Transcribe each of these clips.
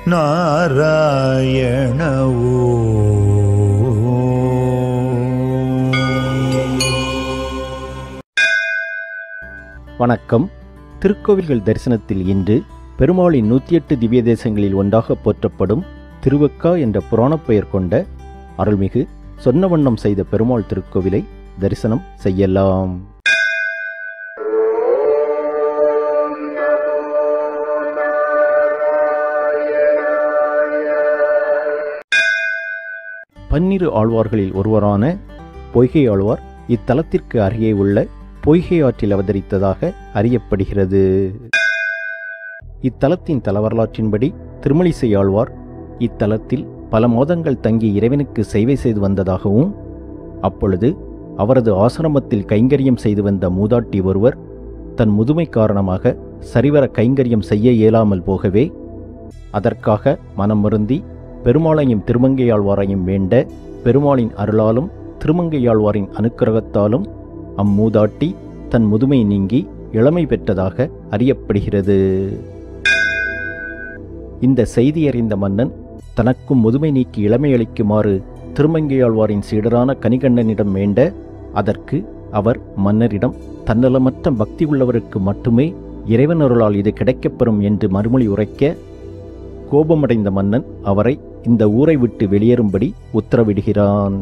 வணக்கம் திருக்கோவில்கள் தரிசனத்தில் இன்று பெருமாளின் நூற்றி எட்டு திவ்ய தேசங்களில் ஒன்றாக போற்றப்படும் திருவக்கா என்ற புராணப் பெயர் கொண்ட அருள்மிகு சொன்னவண்ணம் செய்த பெருமாள் திருக்கோவிலை தரிசனம் செய்யலாம் பன்னிரு ஆழ்வார்களில் ஒருவரான பொய்கை ஆழ்வார் இத்தலத்திற்கு அருகே உள்ள பொய்கை ஆற்றில் அவதரித்ததாக அறியப்படுகிறது இத்தலத்தின் தலவரலாற்றின்படி திருமலிசை ஆழ்வார் இத்தலத்தில் பல மாதங்கள் தங்கி இறைவனுக்கு சேவை செய்து வந்ததாகவும் அப்பொழுது அவரது ஆசிரமத்தில் கைங்கரியம் செய்து வந்த மூதாட்டி ஒருவர் தன் முதுமை காரணமாக சரிவர கைங்கரியம் செய்ய இயலாமல் போகவே அதற்காக மனம் வருந்தி பெருமாளையும் திருமங்கையாழ்வாரையும் வேண்ட பெருமாளின் அருளாலும் திருமங்கையாழ்வாரின் அனுக்கிரகத்தாலும் அம்மூதாட்டி தன் முதுமை நீங்கி இளமை பெற்றதாக அறியப்படுகிறது இந்த செய்தி அறிந்த மன்னன் தனக்கும் முதுமை நீக்கி இளமை அளிக்குமாறு திருமங்கையாழ்வாரின் சீடரான கனிகண்ணனிடம் வேண்ட அதற்கு அவர் மன்னரிடம் தன்னலமற்ற பக்தி உள்ளவருக்கு மட்டுமே இறைவன் அருளால் இது கிடைக்கப்பெறும் என்று மறுமொழி உரைக்க கோபமடைந்த மன்னன் அவரை இந்த ஊரை விட்டு வெளியேறும்படி உத்தரவிடுகிறான்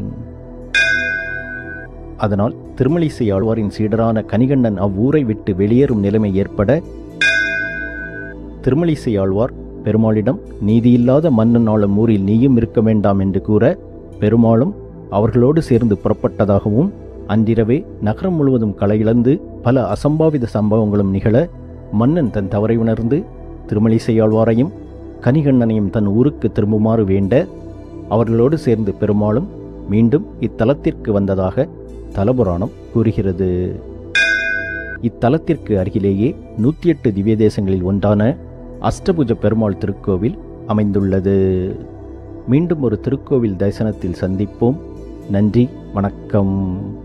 அதனால் திருமலிசை ஆழ்வாரின் சீடரான கனிகண்ணன் அவ்வூரை விட்டு வெளியேறும் நிலைமை ஏற்பட திருமலிசை ஆழ்வார் பெருமாளிடம் நீதியில்லாத மன்னன் ஆளும் ஊரில் நீயும் இருக்க வேண்டாம் என்று கூற பெருமாளும் அவர்களோடு சேர்ந்து புறப்பட்டதாகவும் அன்றிரவே நகரம் முழுவதும் களையிழந்து பல அசம்பாவித சம்பவங்களும் நிகழ மன்னன் தன் தவறை உணர்ந்து திருமலிசை ஆழ்வாரையும் கனிகண்ணனையும் தன் ஊருக்கு திரும்புமாறு வேண்ட அவர்களோடு சேர்ந்து பெருமாளும் மீண்டும் இத்தலத்திற்கு வந்ததாக தலபுராணம் கூறுகிறது இத்தலத்திற்கு அருகிலேயே நூற்றி எட்டு திவ்ய தேசங்களில் ஒன்றான அஷ்டபுஜ பெருமாள் திருக்கோவில் அமைந்துள்ளது மீண்டும் ஒரு திருக்கோவில் தரிசனத்தில் சந்திப்போம் நன்றி வணக்கம்